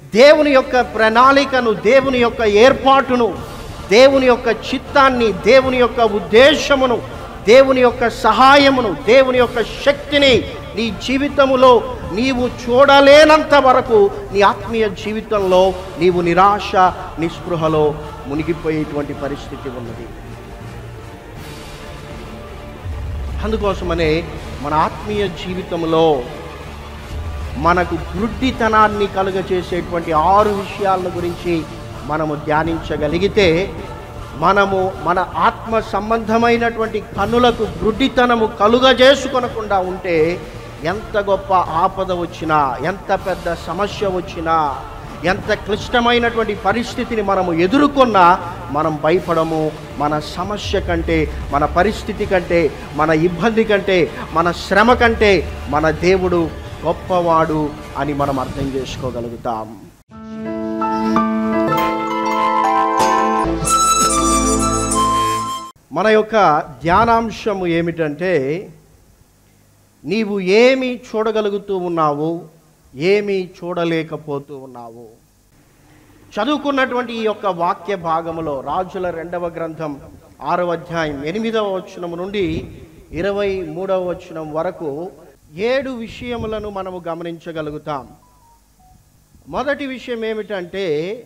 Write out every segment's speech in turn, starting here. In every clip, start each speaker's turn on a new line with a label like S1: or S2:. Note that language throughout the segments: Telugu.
S1: దేవుని యొక్క ప్రణాళికను దేవుని యొక్క ఏర్పాటును దేవుని యొక్క చిత్తాన్ని దేవుని యొక్క ఉద్దేశమును దేవుని యొక్క సహాయమును దేవుని యొక్క శక్తిని నీ జీవితములో నీవు చూడలేనంత వరకు నీ ఆత్మీయ జీవితంలో నీవు నిరాశ నిస్పృహలో మునిగిపోయేటువంటి పరిస్థితి ఉన్నది అందుకోసమనే మన ఆత్మీయ జీవితంలో మనకు గుడ్డితనాన్ని కలుగచేసేటువంటి ఆరు విషయాల గురించి మనము ధ్యానించగలిగితే మనము మన ఆత్మ సంబంధమైనటువంటి కన్నులకు గుడ్డితనము కలుగజేసుకొనకుండా ఉంటే ఎంత గొప్ప ఆపద వచ్చినా ఎంత పెద్ద సమస్య వచ్చినా ఎంత క్లిష్టమైనటువంటి పరిస్థితిని మనము ఎదుర్కొన్నా మనం భయపడము మన సమస్య కంటే మన పరిస్థితి కంటే మన ఇబ్బంది కంటే మన శ్రమ కంటే మన దేవుడు గొప్పవాడు అని మనం అర్థం చేసుకోగలుగుతాం మన యొక్క ధ్యానాంశము ఏమిటంటే నీవు ఏమి చూడగలుగుతూ ఉన్నావు ఏమి చూడలేకపోతూ ఉన్నావు చదువుకున్నటువంటి ఈ యొక్క వాక్య భాగములో రాజుల రెండవ గ్రంథం ఆరవ అధ్యాయం ఎనిమిదవ వచనం నుండి ఇరవై మూడవ వచనం వరకు ఏడు విషయములను మనము గమనించగలుగుతాం మొదటి విషయం ఏమిటంటే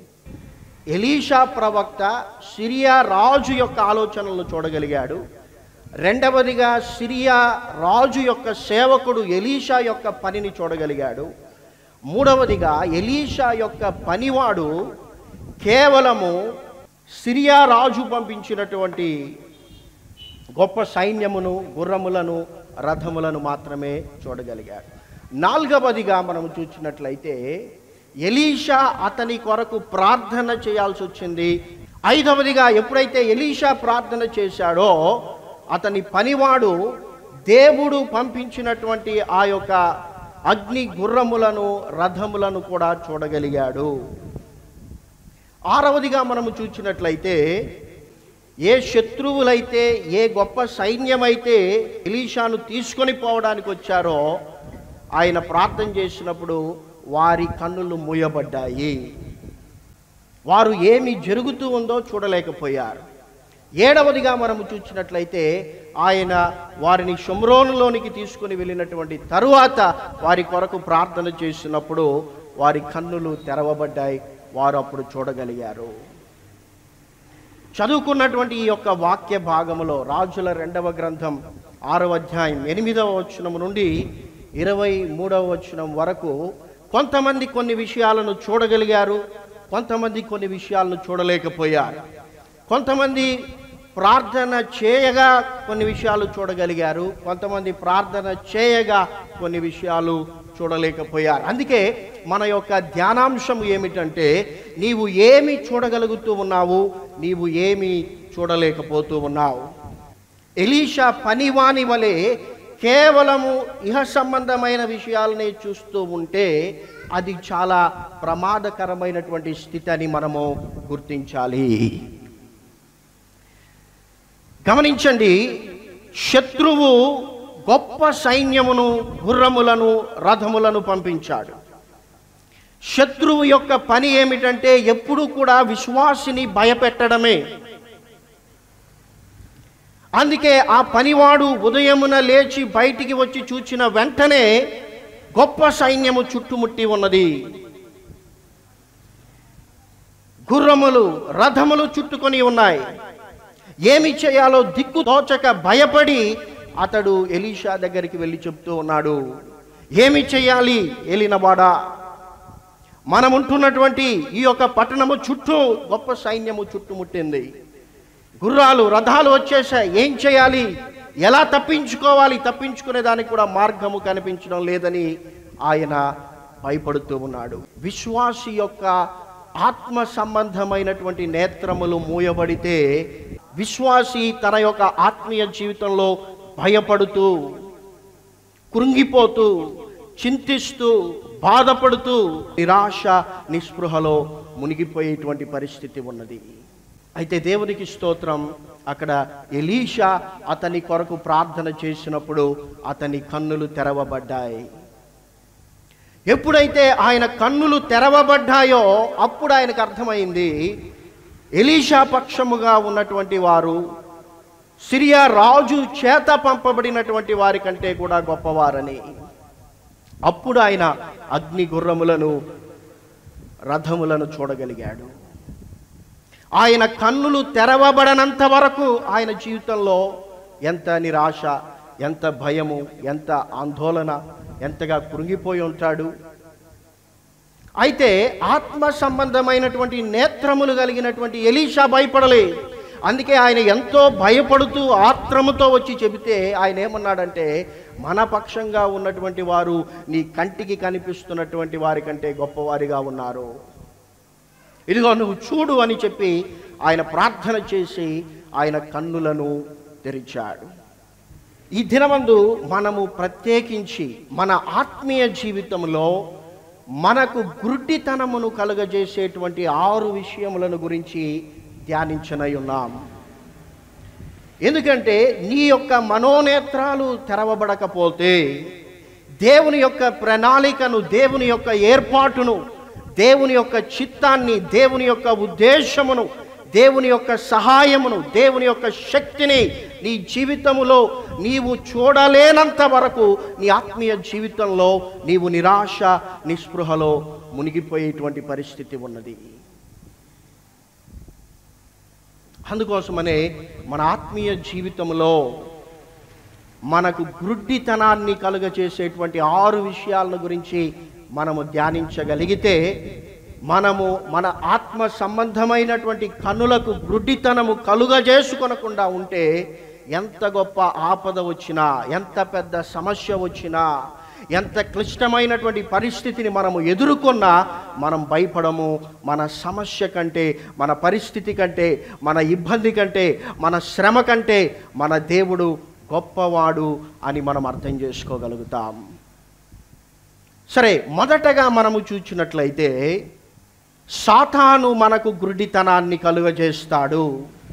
S1: ఎలీషా ప్రవక్త సిరియా రాజు యొక్క ఆలోచనలను చూడగలిగాడు రెండవదిగా సిరియా రాజు యొక్క సేవకుడు ఎలీషా యొక్క పనిని చూడగలిగాడు మూడవదిగా ఎలీషా యొక్క పనివాడు కేవలము సిరియా రాజు పంపించినటువంటి గొప్ప సైన్యమును గుర్రములను రథములను మాత్రమే చూడగలిగాడు నాలుగవదిగా మనం చూసినట్లయితే ఎలీషా అతని కొరకు ప్రార్థన చేయాల్సి వచ్చింది ఐదవదిగా ఎప్పుడైతే ఎలీషా ప్రార్థన చేశాడో అతని పనివాడు దేవుడు పంపించినటువంటి ఆ యొక్క అగ్ని గుర్రములను రథములను కూడా చూడగలిగాడు ఆరవదిగా మనము చూసినట్లయితే ఏ శత్రువులైతే ఏ గొప్ప సైన్యమైతే ఎలీషాను తీసుకొని పోవడానికి వచ్చారో ఆయన ప్రార్థన చేసినప్పుడు వారి కన్నులు మూయబడ్డాయి వారు ఏమి జరుగుతూ ఉందో చూడలేకపోయారు ఏడవదిగా మనము చూసినట్లయితే ఆయన వారిని షుమ్రోనులోనికి తీసుకుని వెళ్ళినటువంటి తరువాత వారి కొరకు ప్రార్థన చేసినప్పుడు వారి కన్నులు తెరవబడ్డాయి వారు అప్పుడు చూడగలిగారు చదువుకున్నటువంటి ఈ యొక్క వాక్య భాగములో రాజుల రెండవ గ్రంథం ఆరవ అధ్యాయం ఎనిమిదవ వచనం నుండి ఇరవై మూడవ వచనం వరకు కొంతమంది కొన్ని విషయాలను చూడగలిగారు కొంతమంది కొన్ని విషయాలను చూడలేకపోయారు కొంతమంది ప్రార్థన చేయగా కొన్ని విషయాలు చూడగలిగారు కొంతమంది ప్రార్థన చేయగా కొన్ని విషయాలు చూడలేకపోయారు అందుకే మన యొక్క ధ్యానాంశం ఏమిటంటే నీవు ఏమి చూడగలుగుతూ ఉన్నావు నీవు ఏమి చూడలేకపోతూ ఉన్నావు ఎలీషా పనివాని వలె కేవలము ఇహ సంబంధమైన విషయాలనే చూస్తూ ఉంటే అది చాలా ప్రమాదకరమైనటువంటి స్థితి అని మనము గుర్తించాలి గమనించండి శత్రువు గొప్ప సైన్యమును గుర్రములను రథములను పంపించాడు శత్రువు యొక్క పని ఏమిటంటే ఎప్పుడూ కూడా విశ్వాసిని భయపెట్టడమే అందుకే ఆ పనివాడు ఉదయమున లేచి బయటికి వచ్చి చూచిన వెంటనే గొప్ప సైన్యము చుట్టుముట్టి ఉన్నది గుర్రములు రథములు చుట్టుకొని ఉన్నాయి ఏమి చేయాలో దిక్కు తోచక భయపడి అతడు ఎలీషా దగ్గరికి వెళ్ళి చెప్తూ ఉన్నాడు ఏమి చేయాలి ఏలినవాడా మనం ఉంటున్నటువంటి ఈ యొక్క పట్టణము చుట్టూ గొప్ప సైన్యము చుట్టుముట్టింది గుర్రాలు రథాలు వచ్చేసాయి ఏం చేయాలి ఎలా తప్పించుకోవాలి తప్పించుకునే దానికి కూడా మార్గము కనిపించడం లేదని ఆయన భయపడుతూ ఉన్నాడు విశ్వాసి యొక్క ఆత్మ సంబంధమైనటువంటి నేత్రములు మూయబడితే విశ్వాసి తన యొక్క ఆత్మీయ జీవితంలో భయపడుతూ కృంగిపోతూ చింతిస్తూ బాధపడుతూ నిరాశ నిస్పృహలో మునిగిపోయేటువంటి పరిస్థితి ఉన్నది అయితే దేవునికి స్తోత్రం అక్కడ ఎలీషా అతని కొరకు ప్రార్థన చేసినప్పుడు అతని కన్నులు తెరవబడ్డాయి ఎప్పుడైతే ఆయన కన్నులు తెరవబడ్డాయో అప్పుడు ఆయనకు అర్థమైంది ఎలీషా పక్షముగా ఉన్నటువంటి వారు సిరియా రాజు చేత పంపబడినటువంటి వారి కంటే కూడా గొప్పవారని అప్పుడు ఆయన అగ్ని గుర్రములను రథములను చూడగలిగాడు ఆయన కన్నులు తెరవబడనంత వరకు ఆయన జీవితంలో ఎంత నిరాశ ఎంత భయము ఎంత ఆందోళన ఎంతగా కృంగిపోయి ఉంటాడు అయితే ఆత్మ సంబంధమైనటువంటి నేత్రములు కలిగినటువంటి ఎలీషా భయపడలే అందుకే ఆయన ఎంతో భయపడుతూ ఆత్రముతో వచ్చి చెబితే ఆయన ఏమన్నాడంటే మన పక్షంగా ఉన్నటువంటి వారు నీ కంటికి కనిపిస్తున్నటువంటి వారి కంటే గొప్పవారిగా ఉన్నారు ఇదిగో నువ్వు చూడు అని చెప్పి ఆయన ప్రార్థన చేసి ఆయన కన్నులను తెరిచాడు ఈ దినమందు మనము ప్రత్యేకించి మన ఆత్మీయ జీవితంలో మనకు గుడ్డితనమును కలుగజేసేటువంటి ఆరు విషయములను గురించి ధ్యానించనై ఉన్నాం ఎందుకంటే నీ యొక్క మనోనేత్రాలు తెరవబడకపోతే దేవుని యొక్క ప్రణాళికను దేవుని యొక్క ఏర్పాటును దేవుని యొక్క చిత్తాన్ని దేవుని యొక్క ఉద్దేశమును దేవుని యొక్క సహాయమును దేవుని యొక్క శక్తిని నీ జీవితములో నీవు చూడలేనంత వరకు నీ ఆత్మీయ జీవితంలో నీవు నిరాశ నిస్పృహలో మునిగిపోయేటువంటి పరిస్థితి ఉన్నది అందుకోసమనే మన ఆత్మీయ జీవితంలో మనకు గుడ్డితనాన్ని కలుగచేసేటువంటి ఆరు విషయాల గురించి మనము ధ్యానించగలిగితే మనము మన ఆత్మ సంబంధమైనటువంటి కన్నులకు గుడ్డితనము కలుగజేసుకొనకుండా ఉంటే ఎంత గొప్ప ఆపద వచ్చినా ఎంత పెద్ద సమస్య వచ్చినా ఎంత క్లిష్టమైనటువంటి పరిస్థితిని మనము ఎదుర్కొన్నా మనం భయపడము మన సమస్య కంటే మన పరిస్థితి కంటే మన ఇబ్బంది కంటే మన శ్రమ కంటే మన దేవుడు గొప్పవాడు అని మనం అర్థం చేసుకోగలుగుతాం సరే మొదటగా మనము చూచినట్లయితే సాతాను మనకు గురుడితనాన్ని కలుగజేస్తాడు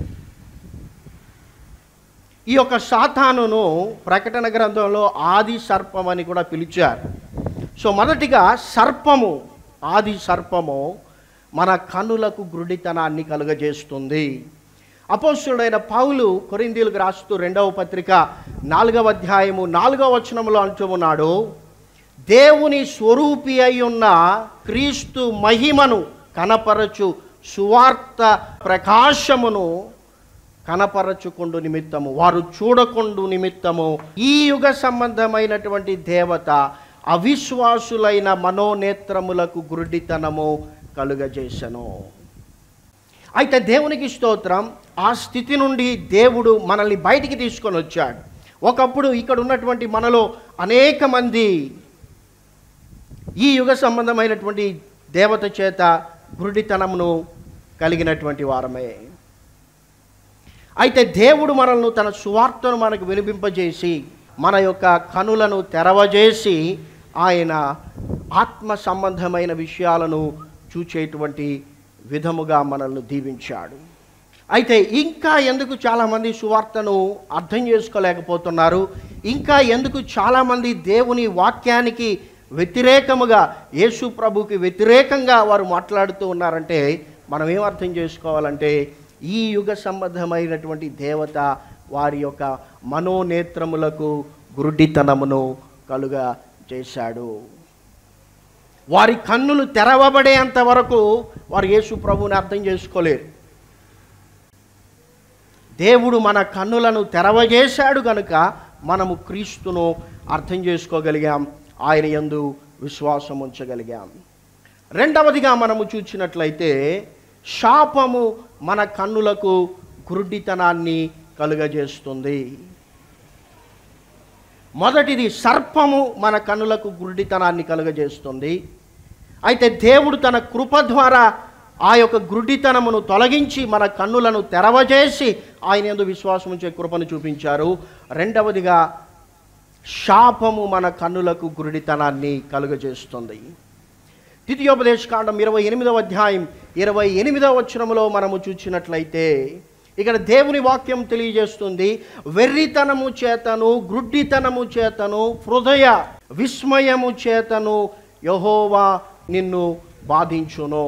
S1: ఈ యొక్క సాతానును ప్రకటన గ్రంథంలో ఆది సర్పం అని కూడా పిలిచారు సో మొదటిగా సర్పము ఆది సర్పము మన కనులకు గురుడితనాన్ని కలుగజేస్తుంది అపోస్తుడైన పౌలు కొరిందీలకు రాస్తూ రెండవ పత్రిక నాలుగవ అధ్యాయము నాలుగవ వచనంలో అంటూ ఉన్నాడు దేవుని స్వరూపి అయి ఉన్న క్రీస్తు మహిమను కనపరచు సువార్త ప్రకాశమును కనపరచుకుండు నిమిత్తము వారు చూడకుండు నిమిత్తము ఈ యుగ సంబంధమైనటువంటి దేవత అవిశ్వాసులైన మనోనేత్రములకు గురుడితనము కలుగజేసను అయితే దేవునికి స్తోత్రం ఆ స్థితి నుండి దేవుడు మనల్ని బయటికి తీసుకొని వచ్చాడు ఒకప్పుడు ఇక్కడ ఉన్నటువంటి మనలో అనేక మంది ఈ యుగ సంబంధమైనటువంటి దేవత చేత గురుడితనమును కలిగినటువంటి వారమే అయితే దేవుడు మనల్ని తన సువార్తను మనకు వినిపింపజేసి మన యొక్క కనులను తెరవజేసి ఆయన ఆత్మ సంబంధమైన విషయాలను చూచేటువంటి విధముగా మనల్ని దీవించాడు అయితే ఇంకా ఎందుకు చాలామంది సువార్తను అర్థం చేసుకోలేకపోతున్నారు ఇంకా ఎందుకు చాలామంది దేవుని వాక్యానికి వ్యతిరేకముగా యేసు ప్రభుకి వ్యతిరేకంగా వారు మాట్లాడుతూ ఉన్నారంటే మనం ఏం అర్థం చేసుకోవాలంటే ఈ యుగ సంబంధమైనటువంటి దేవత వారి యొక్క మనోనేత్రములకు గురుడితనమును కలుగ చేశాడు వారి కన్నులు తెరవబడేంత వరకు వారు యేసు ప్రభువుని అర్థం చేసుకోలేరు దేవుడు మన కన్నులను తెరవజేశాడు కనుక మనము క్రీస్తును అర్థం చేసుకోగలిగాం ఆయన యందు విశ్వాసం ఉంచగలిగాం రెండవదిగా మనము చూసినట్లయితే శాపము మన కన్నులకు గురుడితనాన్ని కలుగజేస్తుంది మొదటిది సర్పము మన కన్నులకు గురుడితనాన్ని కలుగజేస్తుంది అయితే దేవుడు తన కృప ద్వారా ఆ యొక్క గురుడితనమును తొలగించి మన కన్నులను తెరవజేసి ఆయన ఎందు విశ్వాసం ఉంచే కృపను చూపించారు రెండవదిగా శాపము మన కన్నులకు గురుడితనాన్ని కలుగజేస్తుంది ద్వితీయోపదేశకాండం ఇరవై ఎనిమిదవ అధ్యాయం ఇరవై ఎనిమిదవ వచనములో మనము చూసినట్లయితే ఇక్కడ దేవుని వాక్యం తెలియజేస్తుంది వెర్రితనము చేతను గ్రుడ్డితనము చేతను హృదయ విస్మయము చేతను యహోవా నిన్ను బాధించును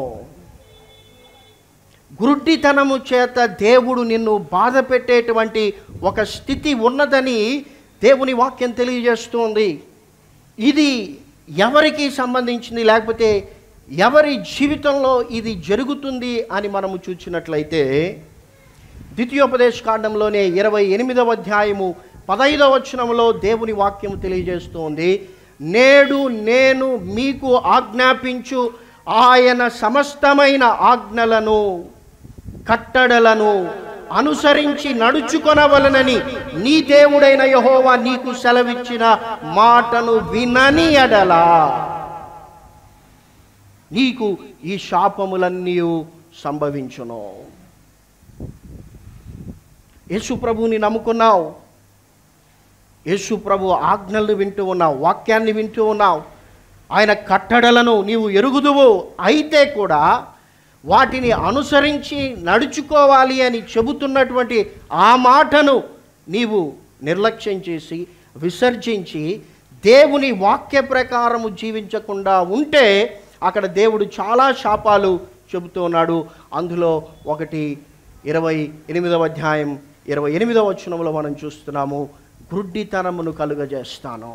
S1: గురుడ్డితనము చేత దేవుడు నిన్ను బాధ పెట్టేటువంటి ఒక స్థితి ఉన్నదని దేవుని వాక్యం తెలియజేస్తుంది ఇది ఎవరికి సంబంధించింది లేకపోతే ఎవరి జీవితంలో ఇది జరుగుతుంది అని మనము చూసినట్లయితే ద్వితీయోపదేశ కాండంలోనే ఇరవై ఎనిమిదవ అధ్యాయము పదైదవ వచనంలో దేవుని వాక్యం తెలియజేస్తోంది నేడు నేను మీకు ఆజ్ఞాపించు ఆయన సమస్తమైన ఆజ్ఞలను కట్టడలను అనుసరించి నడుచుకొనవలనని నీ దేవుడైన యహోవా నీకు సెలవిచ్చిన మాటను వినని ఎడలా నీకు ఈ శాపములన్నీ సంభవించును యేసు ప్రభువుని నమ్ముకున్నావు యేసు ప్రభు ఆజ్ఞలు వింటూ ఉన్నావు వాక్యాన్ని వింటూ ఉన్నావు ఆయన కట్టడలను నీవు ఎరుగుదువు అయితే కూడా వాటిని అనుసరించి నడుచుకోవాలి అని చెబుతున్నటువంటి ఆ మాటను నీవు నిర్లక్ష్యం చేసి విసర్జించి దేవుని వాక్య ప్రకారము జీవించకుండా ఉంటే అక్కడ దేవుడు చాలా శాపాలు చెబుతూ ఉన్నాడు అందులో ఒకటి ఇరవై ఎనిమిదవ అధ్యాయం ఇరవై ఎనిమిదవ వచనంలో మనం చూస్తున్నాము గుడ్డితనమును కలుగజేస్తాను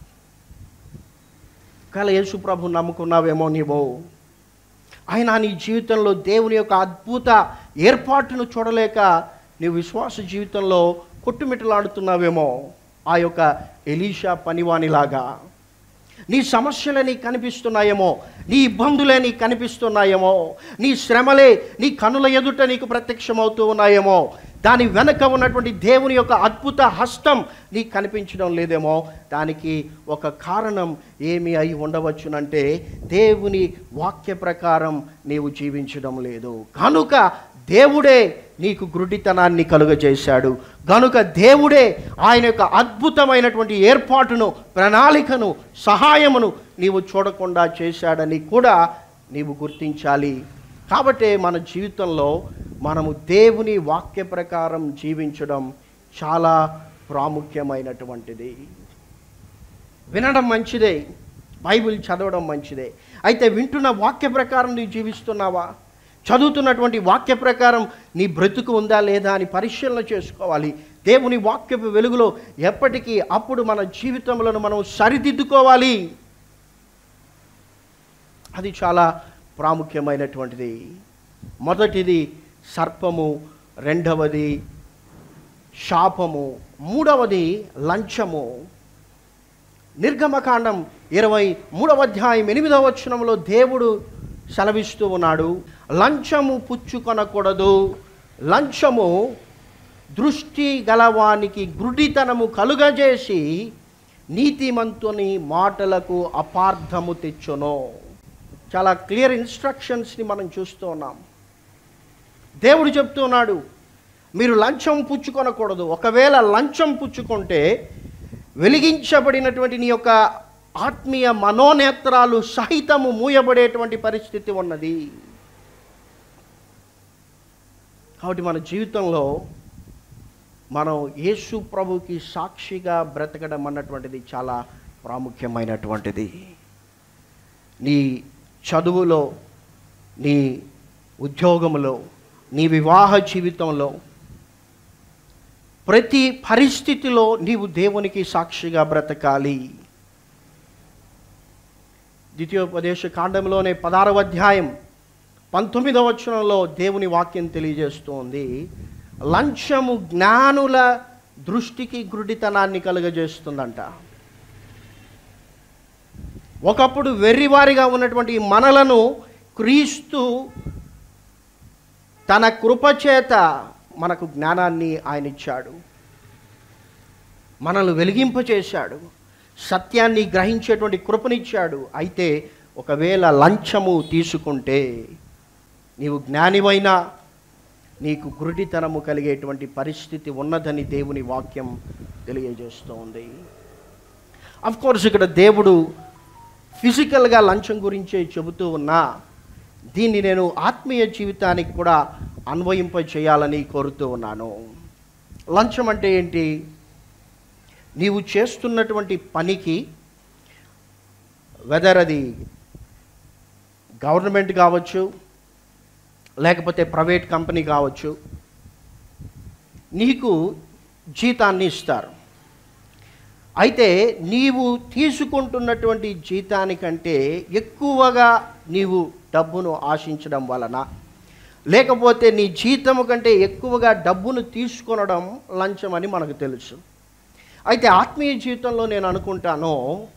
S1: కల యేసు ప్రభు నమ్ముకున్నావేమో నీవు ఆయన నీ జీవితంలో దేవుని యొక్క అద్భుత ఏర్పాటును చూడలేక నీ విశ్వాస జీవితంలో కొట్టుమిట్టలాడుతున్నావేమో ఆ యొక్క ఎలీషా పనివానిలాగా నీ సమస్యలే నీకు కనిపిస్తున్నాయేమో నీ ఇబ్బందులే నీకు కనిపిస్తున్నాయేమో నీ శ్రమలే నీ కనుల ఎదుట నీకు ప్రత్యక్షమవుతూ ఉన్నాయేమో దాని వెనక ఉన్నటువంటి దేవుని యొక్క అద్భుత హస్తం నీకు కనిపించడం లేదేమో దానికి ఒక కారణం ఏమి అయి ఉండవచ్చునంటే దేవుని వాక్య ప్రకారం నీవు జీవించడం లేదు కనుక దేవుడే నీకు గురుడితనాన్ని కలుగజేశాడు గనుక దేవుడే ఆయన యొక్క అద్భుతమైనటువంటి ఏర్పాటును ప్రణాళికను సహాయమును నీవు చూడకుండా చేశాడని కూడా నీవు గుర్తించాలి కాబట్టే మన జీవితంలో మనము దేవుని వాక్య ప్రకారం జీవించడం చాలా ప్రాముఖ్యమైనటువంటిది వినడం మంచిదే బైబిల్ చదవడం మంచిదే అయితే వింటున్న వాక్య ప్రకారం నీవు జీవిస్తున్నావా చదువుతున్నటువంటి వాక్య ప్రకారం నీ బ్రతుకు ఉందా లేదా అని పరిశీలన చేసుకోవాలి దేవుని వాక్యపు వెలుగులో ఎప్పటికీ అప్పుడు మన జీవితంలో మనం సరిదిద్దుకోవాలి అది చాలా ప్రాముఖ్యమైనటువంటిది మొదటిది సర్పము రెండవది శాపము మూడవది లంచము నిర్గమకాండం ఇరవై మూడవ అధ్యాయం ఎనిమిదవ వచనంలో దేవుడు సెలవిస్తూ ఉన్నాడు లంచము పుచ్చుకొనకూడదు లంచము దృష్టి గలవానికి గుడితనము కలుగజేసి నీతిమంతుని మాటలకు అపార్థము తెచ్చును చాలా క్లియర్ ఇన్స్ట్రక్షన్స్ని మనం చూస్తూ ఉన్నాం దేవుడు చెప్తున్నాడు మీరు లంచం పుచ్చుకొనకూడదు ఒకవేళ లంచం పుచ్చుకుంటే వెలిగించబడినటువంటి నీ యొక్క ఆత్మీయ మనోనేత్రాలు సహితము మూయబడేటువంటి పరిస్థితి ఉన్నది కాబట్టి మన జీవితంలో మనం యేసు ప్రభుకి సాక్షిగా బ్రతకడం అన్నటువంటిది చాలా ప్రాముఖ్యమైనటువంటిది నీ చదువులో నీ ఉద్యోగంలో నీ వివాహ జీవితంలో ప్రతి పరిస్థితిలో నీవు దేవునికి సాక్షిగా బ్రతకాలి ద్వితీయోపదేశ కాండంలోనే పదారవ అధ్యాయం పంతొమ్మిదవ వచనంలో దేవుని వాక్యం తెలియజేస్తోంది లంచము జ్ఞానుల దృష్టికి గురుడితనాన్ని కలుగజేస్తుందంట ఒకప్పుడు వెర్రివారిగా ఉన్నటువంటి మనలను క్రీస్తు తన కృపచేత మనకు జ్ఞానాన్ని ఆయన ఇచ్చాడు మనల్ని వెలిగింపచేశాడు సత్యాన్ని గ్రహించేటువంటి కృపనిచ్చాడు అయితే ఒకవేళ లంచము తీసుకుంటే నీవు జ్ఞానివైనా నీకు గురుడితనము కలిగేటువంటి పరిస్థితి ఉన్నదని దేవుని వాక్యం తెలియజేస్తోంది అఫ్ కోర్స్ ఇక్కడ దేవుడు ఫిజికల్గా లంచం గురించే చెబుతూ ఉన్నా దీన్ని నేను ఆత్మీయ జీవితానికి కూడా అన్వయింప చేయాలని కోరుతూ ఉన్నాను లంచం అంటే ఏంటి నీవు చేస్తున్నటువంటి పనికి వెదర్ అది గవర్నమెంట్ కావచ్చు లేకపోతే ప్రైవేట్ కంపెనీ కావచ్చు నీకు జీతాన్ని ఇస్తారు అయితే నీవు తీసుకుంటున్నటువంటి జీతానికంటే ఎక్కువగా నీవు డబ్బును ఆశించడం వలన లేకపోతే నీ జీతము కంటే ఎక్కువగా డబ్బును తీసుకొనడం లంచం అని మనకు తెలుసు అయితే ఆత్మీయ జీవితంలో నేను అనుకుంటాను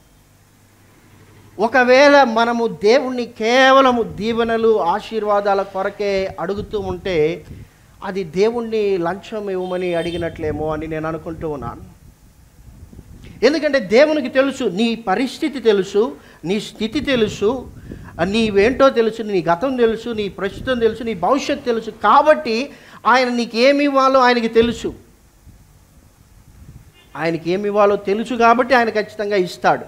S1: ఒకవేళ మనము దేవుణ్ణి కేవలము దీవెనలు ఆశీర్వాదాల కొరకే అడుగుతూ ఉంటే అది దేవుణ్ణి లంచం ఇవ్వమని అడిగినట్లేమో అని నేను అనుకుంటూ ఉన్నాను ఎందుకంటే దేవునికి తెలుసు నీ పరిస్థితి తెలుసు నీ స్థితి తెలుసు నీవేంటో తెలుసు నీ గతం తెలుసు నీ ప్రస్తుతం తెలుసు నీ భవిష్యత్తు తెలుసు కాబట్టి ఆయన నీకేమి ఇవ్వాలో ఆయనకి తెలుసు ఆయనకి ఏమి ఇవ్వాలో తెలుసు కాబట్టి ఆయన ఖచ్చితంగా ఇస్తాడు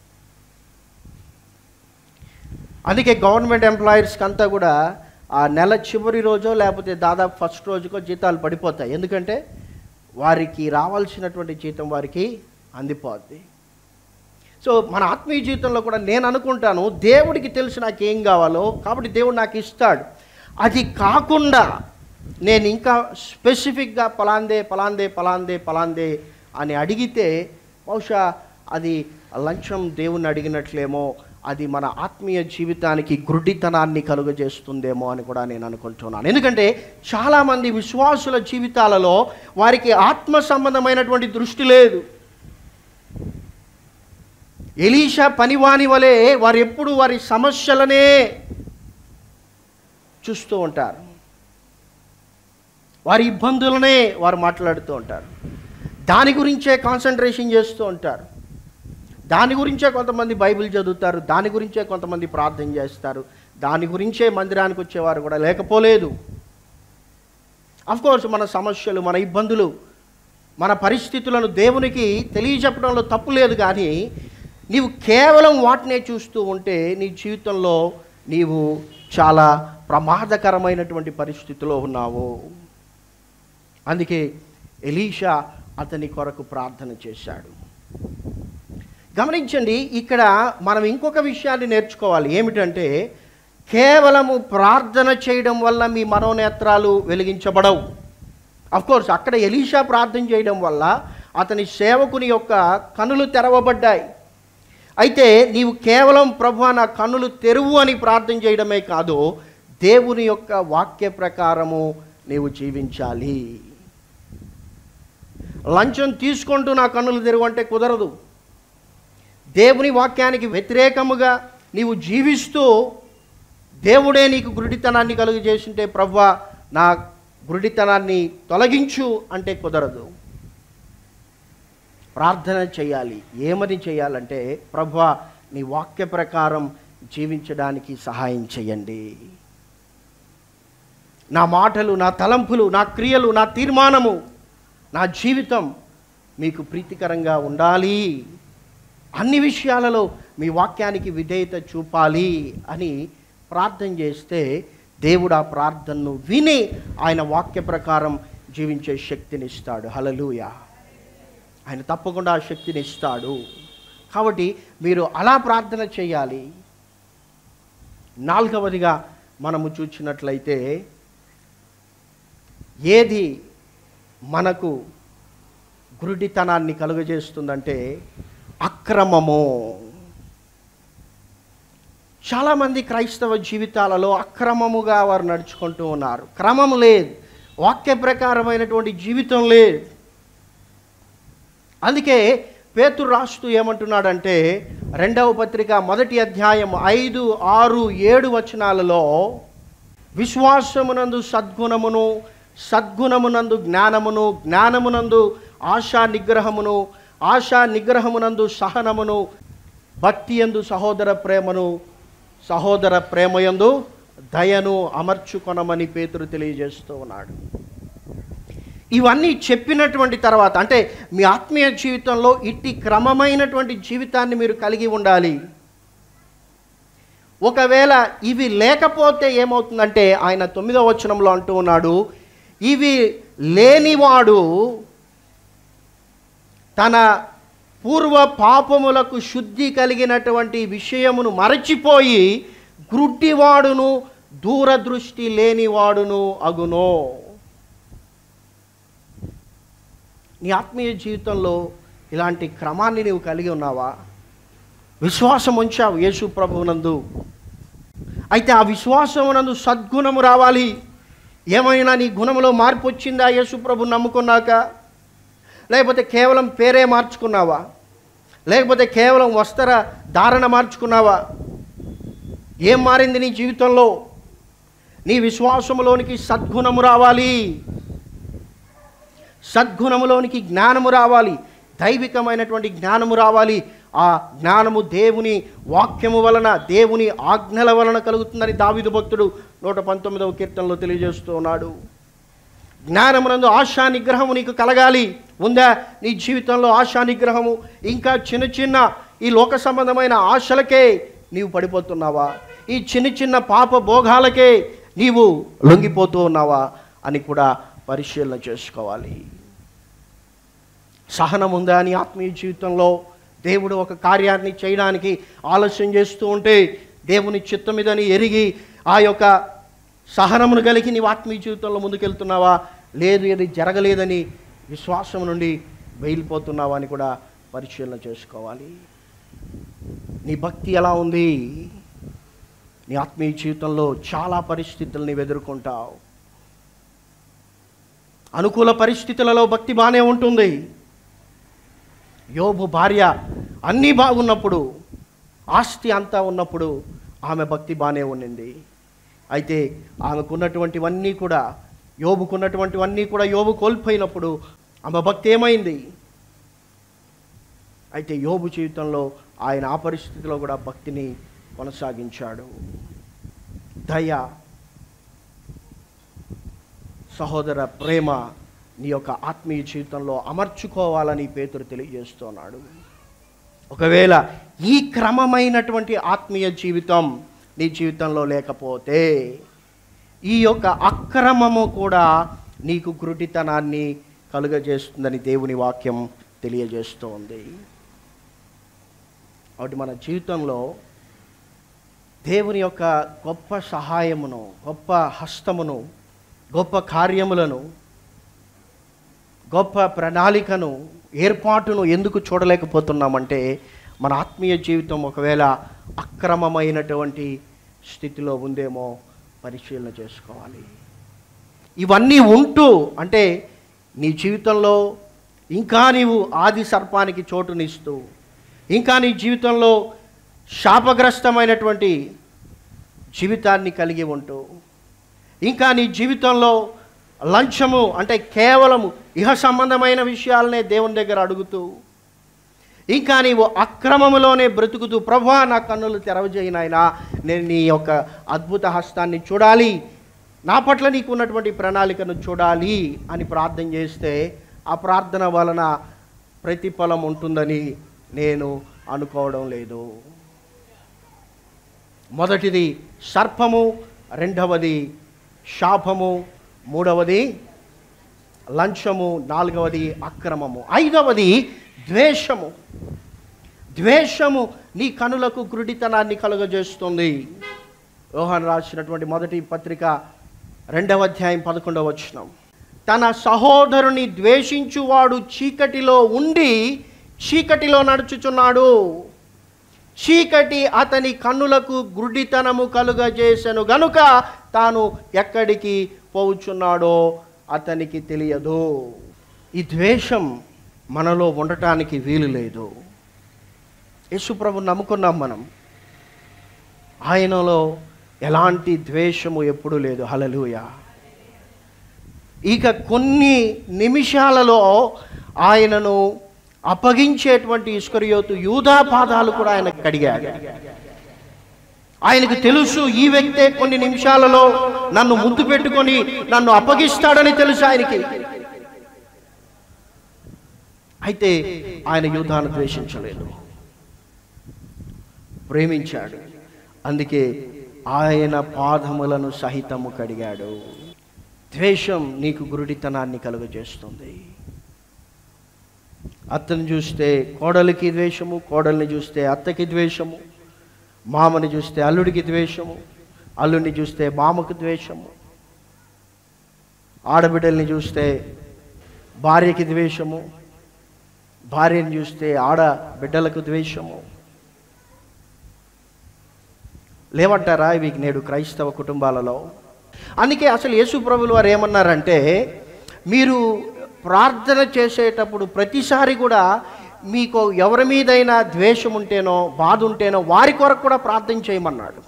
S1: అందుకే గవర్నమెంట్ ఎంప్లాయర్స్కి అంతా కూడా ఆ నెల చివరి రోజో లేకపోతే దాదాపు ఫస్ట్ రోజుకో జీతాలు పడిపోతాయి ఎందుకంటే వారికి రావాల్సినటువంటి జీతం వారికి అందిపోద్ది సో మన ఆత్మీయ జీవితంలో కూడా నేను అనుకుంటాను దేవుడికి తెలుసు నాకు ఏం కావాలో కాబట్టి దేవుడు నాకు ఇస్తాడు అది కాకుండా నేను ఇంకా స్పెసిఫిక్గా పలాందే పలాందే పలాందే పలాందే అని అడిగితే బహుశా అది లంచం దేవుణ్ణి అడిగినట్లేమో అది మన ఆత్మీయ జీవితానికి గుడ్డితనాన్ని కలుగజేస్తుందేమో అని కూడా నేను అనుకుంటున్నాను ఎందుకంటే చాలామంది విశ్వాసుల జీవితాలలో వారికి ఆత్మ సంబంధమైనటువంటి దృష్టి లేదు ఎలీషా పనివాని వలె వారు ఎప్పుడు వారి సమస్యలనే చూస్తూ ఉంటారు వారి ఇబ్బందులనే వారు మాట్లాడుతూ ఉంటారు దాని గురించే కాన్సన్ట్రేషన్ చేస్తూ ఉంటారు దాని గురించే కొంతమంది బైబిల్ చదువుతారు దాని గురించే కొంతమంది ప్రార్థన చేస్తారు దాని గురించే మందిరానికి వచ్చేవారు కూడా లేకపోలేదు కోర్స్ మన సమస్యలు మన ఇబ్బందులు మన పరిస్థితులను దేవునికి తెలియజెప్పడంలో తప్పు లేదు కానీ నీవు కేవలం వాటినే చూస్తూ ఉంటే నీ జీవితంలో నీవు చాలా ప్రమాదకరమైనటువంటి పరిస్థితిలో ఉన్నావు అందుకే ఎలీషా అతని కొరకు ప్రార్థన చేశాడు గమనించండి ఇక్కడ మనం ఇంకొక విషయాన్ని నేర్చుకోవాలి ఏమిటంటే కేవలము ప్రార్థన చేయడం వల్ల మీ మనోనేత్రాలు వెలిగించబడవు కోర్స్ అక్కడ ఎలీషా ప్రార్థన చేయడం వల్ల అతని సేవకుని యొక్క కనులు తెరవబడ్డాయి అయితే నీవు కేవలం ప్రభు నా కన్నులు తెరువు అని ప్రార్థన చేయడమే కాదు దేవుని యొక్క వాక్య ప్రకారము నీవు జీవించాలి లంచం తీసుకుంటూ నా కన్నులు తెరువు అంటే కుదరదు దేవుని వాక్యానికి వ్యతిరేకముగా నీవు జీవిస్తూ దేవుడే నీకు గురుడితనాన్ని కలుగజేసింటే ప్రవ్వా నా గురుడితనాన్ని తొలగించు అంటే కుదరదు ప్రార్థన చేయాలి ఏమని చేయాలంటే ప్రభా నీ వాక్య ప్రకారం జీవించడానికి సహాయం చేయండి నా మాటలు నా తలంపులు నా క్రియలు నా తీర్మానము నా జీవితం మీకు ప్రీతికరంగా ఉండాలి అన్ని విషయాలలో మీ వాక్యానికి విధేయత చూపాలి అని ప్రార్థన చేస్తే దేవుడు ఆ ప్రార్థనను విని ఆయన వాక్య ప్రకారం జీవించే శక్తిని ఇస్తాడు హలలుయా ఆయన తప్పకుండా ఆ శక్తిని ఇస్తాడు కాబట్టి మీరు అలా ప్రార్థన చేయాలి నాలుగవదిగా మనము చూసినట్లయితే ఏది మనకు గురుడితనాన్ని కలుగజేస్తుందంటే అక్రమము చాలామంది క్రైస్తవ జీవితాలలో అక్రమముగా వారు నడుచుకుంటూ ఉన్నారు క్రమం లేదు వాక్య ప్రకారమైనటువంటి జీవితం లేదు అందుకే పేతురు రాస్తూ ఏమంటున్నాడంటే రెండవ పత్రిక మొదటి అధ్యాయం ఐదు ఆరు ఏడు వచనాలలో విశ్వాసమునందు సద్గుణమును సద్గుణమునందు జ్ఞానమును జ్ఞానమునందు ఆశా నిగ్రహమును ఆశా నిగ్రహమునందు సహనమును భక్తి యందు సహోదర ప్రేమను సహోదర ప్రేమయందు దయను అమర్చుకొనమని పేతురు తెలియజేస్తూ ఉన్నాడు ఇవన్నీ చెప్పినటువంటి తర్వాత అంటే మీ ఆత్మీయ జీవితంలో ఇట్టి క్రమమైనటువంటి జీవితాన్ని మీరు కలిగి ఉండాలి ఒకవేళ ఇవి లేకపోతే ఏమవుతుందంటే ఆయన తొమ్మిదవ వచనంలో అంటూ ఉన్నాడు ఇవి లేనివాడు తన పూర్వ పాపములకు శుద్ధి కలిగినటువంటి విషయమును మరచిపోయి గ్రుడ్డివాడును దూరదృష్టి లేనివాడును అగునో నీ ఆత్మీయ జీవితంలో ఇలాంటి క్రమాన్ని నీవు కలిగి ఉన్నావా విశ్వాసం ఉంచావు యేసు ప్రభువునందు అయితే ఆ విశ్వాసమునందు సద్గుణము రావాలి ఏమైనా నీ గుణములో మార్పు వచ్చిందా యేసు ప్రభు నమ్ముకున్నాక లేకపోతే కేవలం పేరే మార్చుకున్నావా లేకపోతే కేవలం వస్త్ర ధారణ మార్చుకున్నావా ఏం మారింది నీ జీవితంలో నీ విశ్వాసములోనికి సద్గుణము రావాలి సద్గుణములోనికి జ్ఞానము రావాలి దైవికమైనటువంటి జ్ఞానము రావాలి ఆ జ్ఞానము దేవుని వాక్యము వలన దేవుని ఆజ్ఞల వలన కలుగుతుందని దావిదు భక్తుడు నూట పంతొమ్మిదవ కీర్తనలో తెలియజేస్తూ ఉన్నాడు జ్ఞానమునందు ఆశా నిగ్రహము నీకు కలగాలి ఉందా నీ జీవితంలో ఆశా నిగ్రహము ఇంకా చిన్న చిన్న ఈ లోక సంబంధమైన ఆశలకే నీవు పడిపోతున్నావా ఈ చిన్న చిన్న పాప భోగాలకే నీవు లొంగిపోతూ ఉన్నావా అని కూడా పరిశీలన చేసుకోవాలి సహనం ఉందా నీ ఆత్మీయ జీవితంలో దేవుడు ఒక కార్యాన్ని చేయడానికి ఆలస్యం చేస్తూ ఉంటే దేవుని చిత్తం మీదని ఎరిగి ఆ యొక్క సహనమును కలిగి నీ ఆత్మీయ జీవితంలో ముందుకెళ్తున్నావా లేదు ఇది జరగలేదని విశ్వాసం నుండి బయలుపోతున్నావా అని కూడా పరిశీలన చేసుకోవాలి నీ భక్తి ఎలా ఉంది నీ ఆత్మీయ జీవితంలో చాలా పరిస్థితులు నీవు ఎదుర్కొంటావు అనుకూల పరిస్థితులలో భక్తి బాగానే ఉంటుంది యోబు భార్య అన్నీ బాగున్నప్పుడు ఆస్తి అంతా ఉన్నప్పుడు ఆమె భక్తి బాగానే ఉండింది అయితే ఆమెకున్నటువంటివన్నీ కూడా యోబుకున్నటువంటివన్నీ కూడా యోబు కోల్పోయినప్పుడు ఆమె భక్తి ఏమైంది అయితే యోబు జీవితంలో ఆయన ఆ పరిస్థితిలో కూడా భక్తిని కొనసాగించాడు దయ సహోదర ప్రేమ నీ యొక్క ఆత్మీయ జీవితంలో అమర్చుకోవాలని పేతురు తెలియజేస్తున్నాడు ఒకవేళ ఈ క్రమమైనటువంటి ఆత్మీయ జీవితం నీ జీవితంలో లేకపోతే ఈ యొక్క అక్రమము కూడా నీకు గురుటితనాన్ని కలుగజేస్తుందని దేవుని వాక్యం తెలియజేస్తోంది కాబట్టి మన జీవితంలో దేవుని యొక్క గొప్ప సహాయమును గొప్ప హస్తమును గొప్ప కార్యములను గొప్ప ప్రణాళికను ఏర్పాటును ఎందుకు చూడలేకపోతున్నామంటే మన ఆత్మీయ జీవితం ఒకవేళ అక్రమమైనటువంటి స్థితిలో ఉందేమో పరిశీలన చేసుకోవాలి ఇవన్నీ ఉంటూ అంటే నీ జీవితంలో ఇంకా నీవు ఆది సర్పానికి చోటునిస్తూ ఇంకా నీ జీవితంలో శాపగ్రస్తమైనటువంటి జీవితాన్ని కలిగి ఉంటూ ఇంకా నీ జీవితంలో లంచము అంటే కేవలము ఇహ సంబంధమైన విషయాలనే దేవుని దగ్గర అడుగుతూ ఇంకా నీవు అక్రమములోనే బ్రతుకుతూ ప్రభా నా కన్నులు తెరవజేయినాయనా నేను నీ యొక్క అద్భుత హస్తాన్ని చూడాలి నా పట్ల నీకు ఉన్నటువంటి ప్రణాళికను చూడాలి అని ప్రార్థన చేస్తే ఆ ప్రార్థన వలన ప్రతిఫలం ఉంటుందని నేను అనుకోవడం లేదు మొదటిది సర్పము రెండవది శాపము మూడవది లంచము నాలుగవది అక్రమము ఐదవది ద్వేషము ద్వేషము నీ కనులకు గురుడితనాన్ని కలుగజేస్తుంది యోహాన్ రాసినటువంటి మొదటి పత్రిక రెండవ అధ్యాయం పదకొండవ వచనం తన సహోదరుని ద్వేషించువాడు చీకటిలో ఉండి చీకటిలో నడుచుచున్నాడు చీకటి అతని కన్నులకు గుడ్డితనము కలుగజేసెను గనుక తాను ఎక్కడికి పోవుచున్నాడో అతనికి తెలియదు ఈ ద్వేషం మనలో ఉండటానికి వీలు లేదు యేసుప్రభు నమ్ముకున్నాం మనం ఆయనలో ఎలాంటి ద్వేషము ఎప్పుడూ లేదు హలలుయ ఇక కొన్ని నిమిషాలలో ఆయనను అప్పగించేటువంటి ఇస్కరియోతు యూదా పాదాలు కూడా ఆయన కడిగాడు ఆయనకు తెలుసు ఈ వ్యక్తే కొన్ని నిమిషాలలో నన్ను ముద్దు పెట్టుకొని నన్ను అప్పగిస్తాడని తెలుసు ఆయనకి అయితే ఆయన యూదాను ద్వేషించలేదు ప్రేమించాడు అందుకే ఆయన పాదములను సహితము కడిగాడు ద్వేషం నీకు గురుడితనాన్ని కలుగజేస్తుంది అత్తని చూస్తే కోడలికి ద్వేషము కోడల్ని చూస్తే అత్తకి ద్వేషము మామని చూస్తే అల్లుడికి ద్వేషము అల్లుడిని చూస్తే మామకు ద్వేషము ఆడబిడ్డల్ని చూస్తే భార్యకి ద్వేషము భార్యని చూస్తే ఆడ బిడ్డలకు ద్వేషము లేవంటారా ఇవి నేడు క్రైస్తవ కుటుంబాలలో అందుకే అసలు యేసు ప్రభులు వారు ఏమన్నారంటే మీరు ప్రార్థన చేసేటప్పుడు ప్రతిసారి కూడా మీకు ఎవరి మీదైనా ద్వేషం ఉంటేనో బాధ ఉంటేనో వారి కొరకు కూడా ప్రార్థన చేయమన్నాడు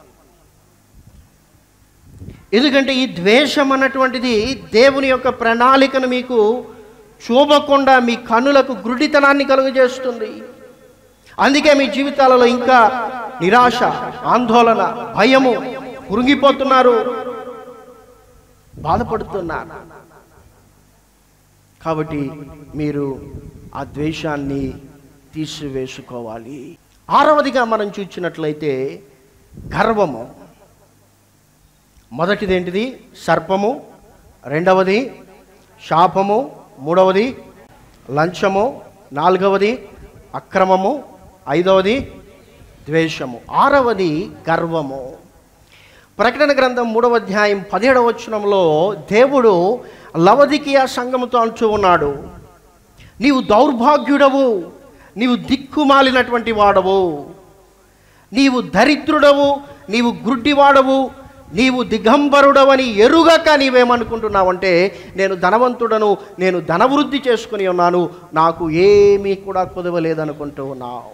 S1: ఎందుకంటే ఈ ద్వేషం అన్నటువంటిది దేవుని యొక్క ప్రణాళికను మీకు చూపకుండా మీ కన్నులకు గురుడితనాన్ని కలుగజేస్తుంది అందుకే మీ జీవితాలలో ఇంకా నిరాశ ఆందోళన భయము కురుంగిపోతున్నారు బాధపడుతున్నారు కాబట్టి మీరు ఆ ద్వేషాన్ని తీసివేసుకోవాలి ఆరవదిగా మనం చూసినట్లయితే గర్వము మొదటిది ఏంటిది సర్పము రెండవది శాపము మూడవది లంచము నాలుగవది అక్రమము ఐదవది ద్వేషము ఆరవది గర్వము ప్రకటన గ్రంథం మూడవ అధ్యాయం పదిహేడవ వచనంలో దేవుడు లవదికియా సంఘముతో అంటూ ఉన్నాడు నీవు దౌర్భాగ్యుడవు నీవు దిక్కుమాలినటువంటి వాడవు నీవు దరిద్రుడవు నీవు గుడ్డివాడవు నీవు దిగంబరుడవని ఎరుగక నీవేమనుకుంటున్నావంటే నేను ధనవంతుడను నేను ధనవృద్ధి చేసుకుని ఉన్నాను నాకు ఏమీ కూడా కుదవలేదనుకుంటూ ఉన్నావు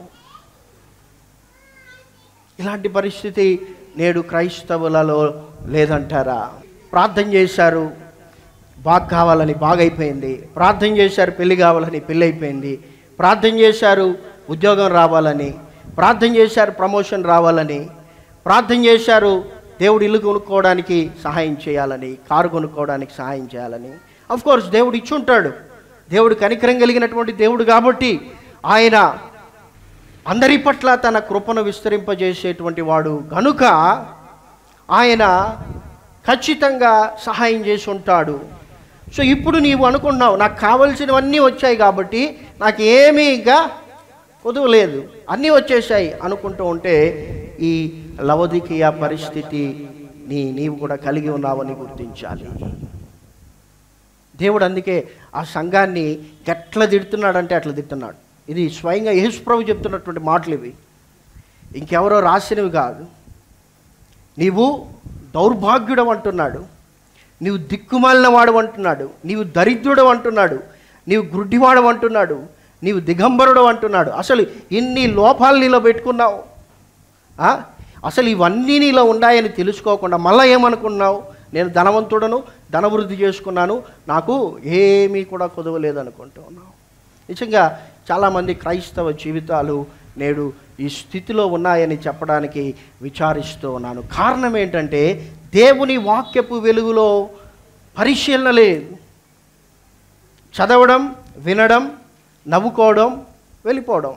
S1: ఇలాంటి పరిస్థితి నేడు క్రైస్తవులలో లేదంటారా ప్రార్థన చేశారు బాగా కావాలని బాగైపోయింది ప్రార్థన చేశారు పెళ్లి కావాలని పెళ్ళి అయిపోయింది ప్రార్థన చేశారు ఉద్యోగం రావాలని ప్రార్థన చేశారు ప్రమోషన్ రావాలని ప్రార్థన చేశారు దేవుడు ఇల్లు కొనుక్కోవడానికి సహాయం చేయాలని కారు కొనుక్కోవడానికి సహాయం చేయాలని అఫ్ కోర్స్ దేవుడు ఇచ్చుంటాడు దేవుడు కనికరం కలిగినటువంటి దేవుడు కాబట్టి ఆయన అందరి పట్ల తన కృపను విస్తరింపజేసేటువంటి వాడు కనుక ఆయన ఖచ్చితంగా సహాయం చేసి ఉంటాడు సో ఇప్పుడు నీవు అనుకున్నావు నాకు కావలసినవన్నీ వచ్చాయి కాబట్టి నాకు ఏమీ ఇంకా కుదవలేదు అన్నీ వచ్చేసాయి అనుకుంటూ ఉంటే ఈ లవదికియ పరిస్థితి నీ నీవు కూడా కలిగి ఉన్నావని గుర్తించాలి దేవుడు అందుకే ఆ సంఘాన్ని ఎట్లా తిడుతున్నాడంటే అట్లా తిడుతున్నాడు ఇది స్వయంగా యేసు ప్రభు చెప్తున్నటువంటి మాటలు ఇవి ఇంకెవరో రాసినవి కాదు నీవు దౌర్భాగ్యుడు అంటున్నాడు నీవు దిక్కుమాలిన వాడు అంటున్నాడు నీవు దరిద్రుడు అంటున్నాడు నీవు గుడ్డివాడు అంటున్నాడు నీవు దిగంబరుడు అంటున్నాడు అసలు ఇన్ని లోపాలు నీలో పెట్టుకున్నావు ఆ? అసలు ఇవన్నీ నీలో ఉన్నాయని తెలుసుకోకుండా మళ్ళీ ఏమనుకున్నావు నేను ధనవంతుడను ధనవృద్ధి చేసుకున్నాను నాకు ఏమీ కూడా కుదవలేదు అనుకుంటూ ఉన్నావు నిజంగా చాలామంది క్రైస్తవ జీవితాలు నేడు ఈ స్థితిలో ఉన్నాయని చెప్పడానికి విచారిస్తూ ఉన్నాను కారణం ఏంటంటే దేవుని వాక్యపు వెలుగులో పరిశీలన లేదు చదవడం వినడం నవ్వుకోవడం వెళ్ళిపోవడం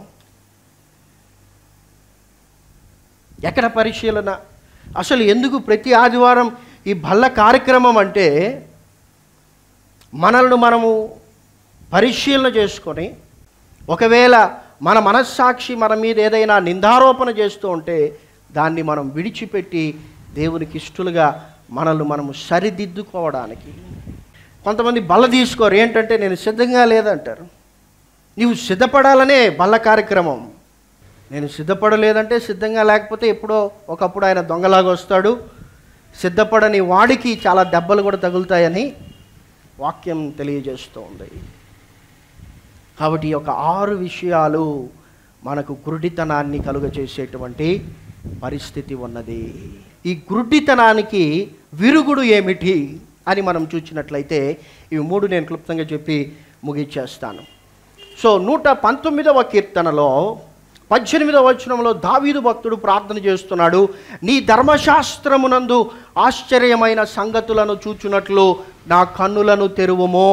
S1: ఎక్కడ పరిశీలన అసలు ఎందుకు ప్రతి ఆదివారం ఈ బల్ల కార్యక్రమం అంటే మనల్ని మనము పరిశీలన చేసుకొని ఒకవేళ మన మనస్సాక్షి మన మీద ఏదైనా నిందారోపణ చేస్తూ ఉంటే దాన్ని మనం విడిచిపెట్టి దేవునికి ఇష్టలుగా మనల్ని మనము సరిదిద్దుకోవడానికి కొంతమంది బల్ల తీసుకోరు ఏంటంటే నేను సిద్ధంగా లేదంటారు నీవు సిద్ధపడాలనే బల్ల కార్యక్రమం నేను సిద్ధపడలేదంటే సిద్ధంగా లేకపోతే ఎప్పుడో ఒకప్పుడు ఆయన దొంగలాగా వస్తాడు సిద్ధపడని వాడికి చాలా దెబ్బలు కూడా తగులుతాయని వాక్యం తెలియజేస్తూ ఉంది కాబట్టి ఈ యొక్క ఆరు విషయాలు మనకు గురుడితనాన్ని కలుగజేసేటువంటి పరిస్థితి ఉన్నది ఈ గురుడితనానికి విరుగుడు ఏమిటి అని మనం చూసినట్లయితే ఇవి మూడు నేను క్లుప్తంగా చెప్పి ముగిచ్చేస్తాను సో నూట పంతొమ్మిదవ కీర్తనలో పద్దెనిమిదవ వచనంలో దావీదు భక్తుడు ప్రార్థన చేస్తున్నాడు నీ ధర్మశాస్త్రమునందు ఆశ్చర్యమైన సంగతులను చూచున్నట్లు నా కన్నులను తెరువుమో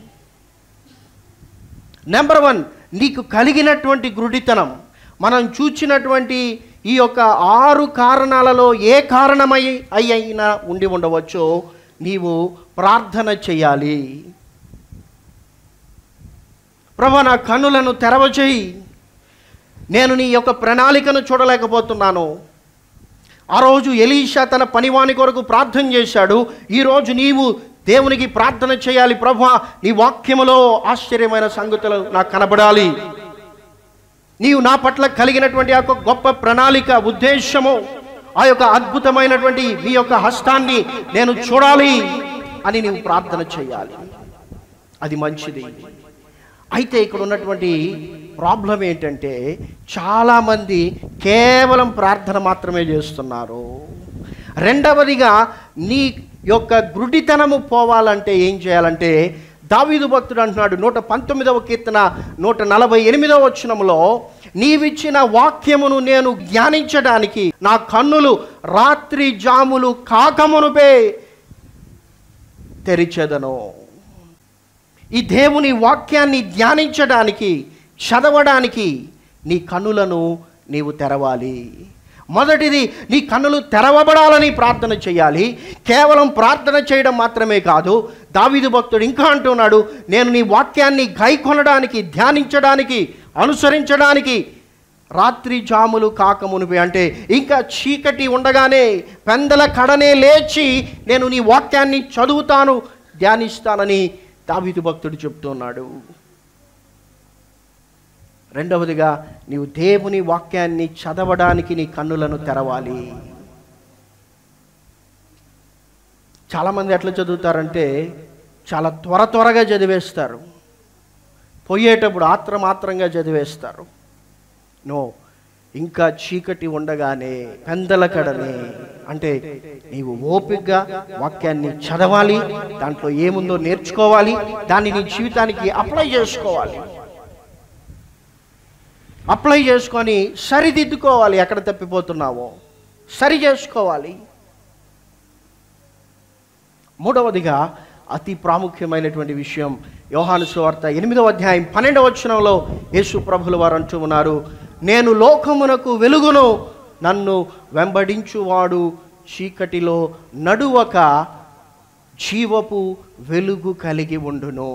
S1: నెంబర్ వన్ నీకు కలిగినటువంటి గురుడితనం మనం చూచినటువంటి ఈ యొక్క ఆరు కారణాలలో ఏ కారణమై అయినా ఉండి ఉండవచ్చో నీవు ప్రార్థన చేయాలి ప్రభా నా కన్నులను తెరవచేయి నేను నీ యొక్క ప్రణాళికను చూడలేకపోతున్నాను ఆ రోజు ఎలీషా తన పనివాని కొరకు ప్రార్థన చేశాడు ఈరోజు నీవు దేవునికి ప్రార్థన చేయాలి ప్రభా నీ వాక్యములో ఆశ్చర్యమైన సంగతులు నాకు కనబడాలి నీవు నా పట్ల కలిగినటువంటి ఆ యొక్క గొప్ప ప్రణాళిక ఉద్దేశము ఆ యొక్క అద్భుతమైనటువంటి నీ యొక్క హస్తాన్ని నేను చూడాలి అని నీవు ప్రార్థన చేయాలి అది మంచిది అయితే ఇక్కడ ఉన్నటువంటి ప్రాబ్లం ఏంటంటే చాలామంది కేవలం ప్రార్థన మాత్రమే చేస్తున్నారు రెండవదిగా నీ యొక్క గుడితనము పోవాలంటే ఏం చేయాలంటే దావీదు భక్తుడు అంటున్నాడు నూట పంతొమ్మిదవ కీర్తన నూట నలభై ఎనిమిదవ వచనములో నీవిచ్చిన వాక్యమును నేను ధ్యానించడానికి నా కన్నులు రాత్రి జాములు కాకమునుపే తెరిచెదను ఈ దేవుని వాక్యాన్ని ధ్యానించడానికి చదవడానికి నీ కన్నులను నీవు తెరవాలి మొదటిది నీ కన్నులు తెరవబడాలని ప్రార్థన చేయాలి కేవలం ప్రార్థన చేయడం మాత్రమే కాదు దావీదు భక్తుడు ఇంకా అంటున్నాడు నేను నీ వాక్యాన్ని గైకొనడానికి ధ్యానించడానికి అనుసరించడానికి రాత్రి జాములు కాకమునిపి అంటే ఇంకా చీకటి ఉండగానే పెందల కడనే లేచి నేను నీ వాక్యాన్ని చదువుతాను ధ్యానిస్తానని దావీదు భక్తుడు చెప్తున్నాడు రెండవదిగా నీవు దేవుని వాక్యాన్ని చదవడానికి నీ కన్నులను తెరవాలి చాలామంది ఎట్లా చదువుతారంటే చాలా త్వర త్వరగా చదివేస్తారు పోయేటప్పుడు ఆత్రమాత్రంగా చదివేస్తారు నో ఇంకా చీకటి ఉండగానే పెందలకడనే అంటే నీవు ఓపికగా వాక్యాన్ని చదవాలి దాంట్లో ఏముందో నేర్చుకోవాలి దాన్ని నీ జీవితానికి అప్లై చేసుకోవాలి అప్లై చేసుకొని సరిదిద్దుకోవాలి ఎక్కడ తప్పిపోతున్నావో సరి చేసుకోవాలి మూడవదిగా అతి ప్రాముఖ్యమైనటువంటి విషయం యోహాను సువార్త ఎనిమిదవ అధ్యాయం పన్నెండవ వచనంలో యేసు ప్రభుల వారు అంటూ ఉన్నారు నేను లోకమునకు వెలుగును నన్ను వెంబడించువాడు చీకటిలో నడువక జీవపు వెలుగు కలిగి ఉండును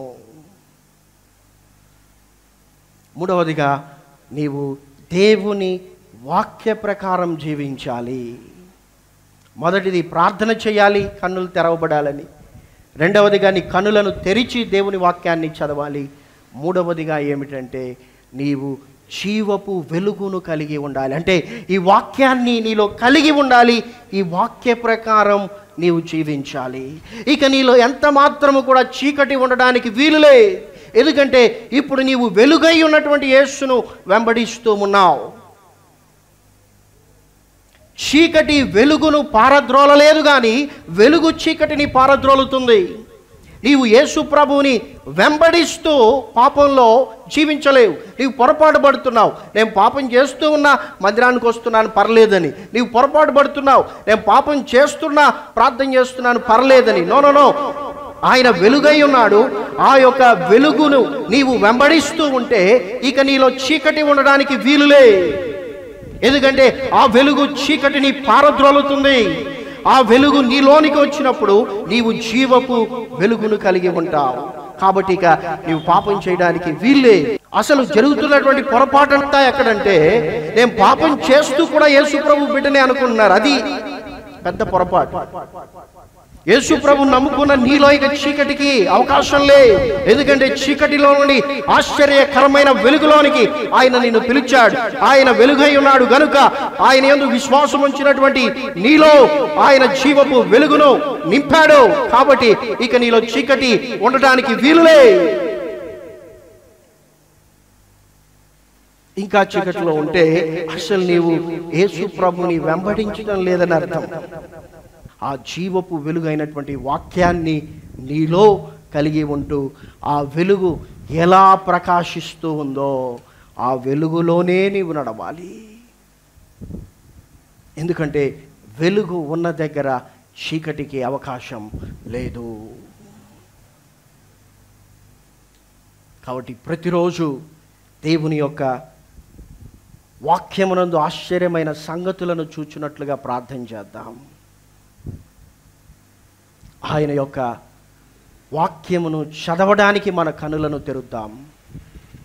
S1: మూడవదిగా నీవు దేవుని వాక్య ప్రకారం జీవించాలి మొదటిది ప్రార్థన చేయాలి కన్నులు తెరవబడాలని రెండవదిగా నీ కన్నులను తెరిచి దేవుని వాక్యాన్ని చదవాలి మూడవదిగా ఏమిటంటే నీవు జీవపు వెలుగును కలిగి ఉండాలి అంటే ఈ వాక్యాన్ని నీలో కలిగి ఉండాలి ఈ వాక్య ప్రకారం నీవు జీవించాలి ఇక నీలో ఎంత మాత్రము కూడా చీకటి ఉండడానికి వీలులే ఎందుకంటే ఇప్పుడు నీవు వెలుగై ఉన్నటువంటి యేసును వెంబడిస్తూ ఉన్నావు చీకటి వెలుగును పారద్రోలలేదు కానీ వెలుగు చీకటిని పారద్రోలుతుంది నీవు యేసు ప్రభువుని వెంబడిస్తూ పాపంలో జీవించలేవు నీవు పొరపాటు పడుతున్నావు నేను పాపం చేస్తూ ఉన్నా మందిరానికి వస్తున్నాను పర్లేదని నీవు పొరపాటు పడుతున్నావు నేను పాపం చేస్తున్నా ప్రార్థన చేస్తున్నాను పర్లేదని నో నో నో ఆయన వెలుగై ఉన్నాడు ఆ యొక్క వెలుగును నీవు వెంబడిస్తూ ఉంటే ఇక నీలో చీకటి ఉండడానికి వీలులే ఎందుకంటే ఆ వెలుగు చీకటిని పారద్రోలుతుంది ఆ వెలుగు నీలోనికి వచ్చినప్పుడు నీవు జీవపు వెలుగును కలిగి ఉంటావు కాబట్టి ఇక నీవు పాపం చేయడానికి వీల్లే అసలు జరుగుతున్నటువంటి పొరపాటంతా ఎక్కడంటే నేను పాపం చేస్తూ కూడా యేసు ప్రభు బిడ్డనే అనుకుంటున్నారు అది పెద్ద పొరపాటు యేసు ప్రభు నమ్ముకున్న నీలో ఇక చీకటికి అవకాశం లే ఎందుకంటే చీకటిలో నుండి ఆశ్చర్యకరమైన వెలుగులోనికి ఆయన నిన్ను పిలిచాడు ఆయన వెలుగై ఉన్నాడు గనుక ఆయన ఎందు విశ్వాసం ఉంచినటువంటి నీలో ఆయన జీవపు వెలుగును నింపాడు కాబట్టి ఇక నీలో చీకటి ఉండటానికి వీలులే ఇంకా చీకటిలో ఉంటే అసలు నీవు యేసు ప్రభుని వెంబడించడం లేదని అర్థం ఆ జీవపు వెలుగైనటువంటి వాక్యాన్ని నీలో కలిగి ఉంటూ ఆ వెలుగు ఎలా ప్రకాశిస్తూ ఉందో ఆ వెలుగులోనే నీవు నడవాలి ఎందుకంటే వెలుగు ఉన్న దగ్గర చీకటికి అవకాశం లేదు కాబట్టి ప్రతిరోజు దేవుని యొక్క వాక్యమునందు ఆశ్చర్యమైన సంగతులను చూచినట్లుగా ప్రార్థన చేద్దాం ఆయన యొక్క వాక్యమును చదవడానికి మన కనులను తెరుద్దాం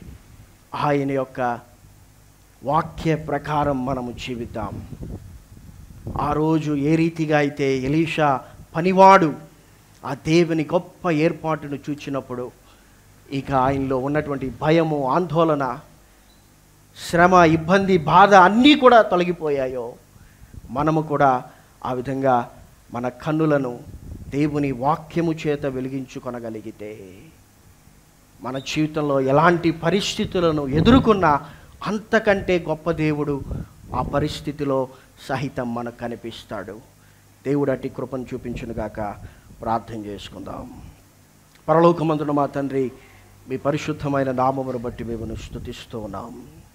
S1: ఆయన యొక్క వాక్య ప్రకారం మనము జీవితాం ఆ రోజు ఏ రీతిగా అయితే ఎలీషా పనివాడు ఆ దేవుని గొప్ప ఏర్పాటును చూచినప్పుడు ఇక ఆయనలో ఉన్నటువంటి భయము ఆందోళన శ్రమ ఇబ్బంది బాధ అన్నీ కూడా తొలగిపోయాయో మనము కూడా ఆ విధంగా మన కన్నులను దేవుని వాక్యము చేత వెలిగించుకొనగలిగితే మన జీవితంలో ఎలాంటి పరిస్థితులను ఎదుర్కొన్నా అంతకంటే గొప్ప దేవుడు ఆ పరిస్థితిలో సహితం మనకు కనిపిస్తాడు దేవుడు అట్టి కృపను చూపించునుగాక ప్రార్థన చేసుకుందాం పరలోకమందున మా తండ్రి మీ పరిశుద్ధమైన నామమును బట్టి మేము స్థుతిస్తూ ఉన్నాం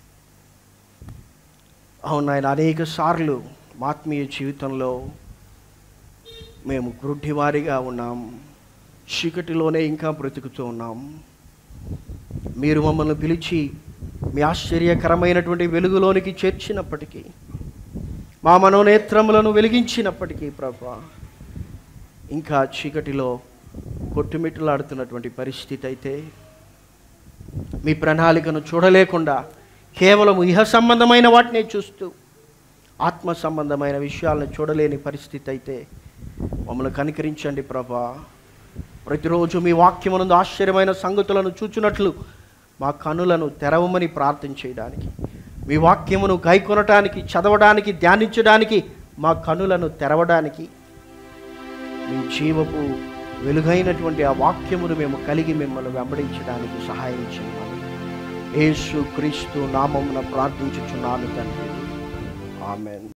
S1: అవును ఆయన అనేక సార్లు మా ఆత్మీయ జీవితంలో మేము గ్రుడ్డివారిగా ఉన్నాం చీకటిలోనే ఇంకా బ్రతుకుతూ ఉన్నాం మీరు మమ్మల్ని పిలిచి మీ ఆశ్చర్యకరమైనటువంటి వెలుగులోనికి చేర్చినప్పటికీ మా మనోనేత్రములను వెలిగించినప్పటికీ ప్రభా ఇంకా చీకటిలో కొట్టుమిట్టులాడుతున్నటువంటి పరిస్థితి అయితే మీ ప్రణాళికను చూడలేకుండా కేవలం ఇహ సంబంధమైన వాటినే చూస్తూ ఆత్మ సంబంధమైన విషయాలను చూడలేని పరిస్థితి అయితే మమ్మల్ని కనికరించండి ప్రభా ప్రతిరోజు మీ వాక్యమునందు ఆశ్చర్యమైన సంగతులను చూచున్నట్లు మా కనులను తెరవమని ప్రార్థన చేయడానికి మీ వాక్యమును గైకొనటానికి చదవడానికి ధ్యానించడానికి మా కనులను తెరవడానికి మీ జీవపు వెలుగైనటువంటి ఆ వాక్యమును మేము కలిగి మిమ్మల్ని వెంబడించడానికి సహాయం చేయమని యేసు క్రీస్తు నామమున ప్రార్థించుచున్నాను తండ్రి ఆమెన్